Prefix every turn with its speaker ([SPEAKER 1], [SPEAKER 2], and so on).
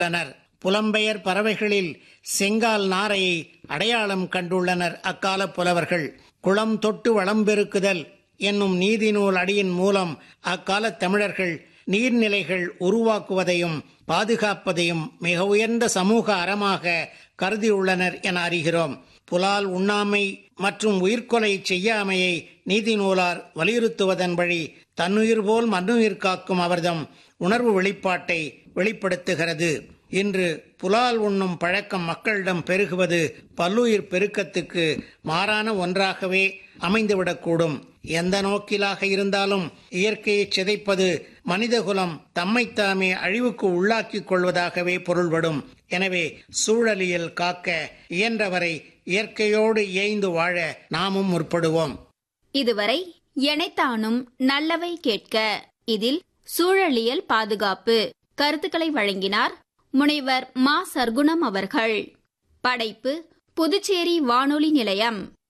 [SPEAKER 1] உள்ளனர் புலம்பெயர் பறவைகளில் செங்கால் நாரையை அடையாளம் கண்டுள்ளனர் அக்கால புலவர்கள் குளம் தொட்டு வளம் பெருக்குதல் என்னும் நீதிநூல் அடியின் மூலம் அக்கால தமிழர்கள் நீர்நிலைகள் உருவாக்குவதையும் பாதுகாப்பதையும் மிக உயர்ந்த சமூக அறமாக கருதியுள்ளனர் என அறிகிறோம் புலால் உண்ணாமை மற்றும் உயிர்கொலை செய்யாமையை நீதி நூலார் வலியுறுத்துவதன் வழி தன்னுயிர் போல் மண்ணுயிர் காக்கும் அவர்தம் உணர்வு வெளிப்பாட்டை வெளிப்படுத்துகிறது இன்று புலால் உண்ணும் பழக்கம் மக்களிடம் பெருகுவது பல்லுயிர் பெருக்கத்துக்கு மாறான ஒன்றாகவே அமைந்துவிடக்கூடும் எந்த நோக்கிலாக இருந்தாலும் இயற்கையை சிதைப்பது மனிதகுலம் தம்மைத்தாமே அழிவுக்கு உள்ளாக்கிக் கொள்வதாகவே பொருள்படும் எனவே சூழலியல் காக்க இயன்றவரை இயற்கையோடு இயைந்து வாழ நாமும் முற்படுவோம்
[SPEAKER 2] இதுவரை எனைத்தானும் நல்லவை கேட்க இதில் சூழலியல் பாதுகாப்பு கருத்துக்களை வழங்கினார் முனைவர் மா சர்க்குணம் அவர்கள் படைப்பு புதுச்சேரி வானொலி நிலையம்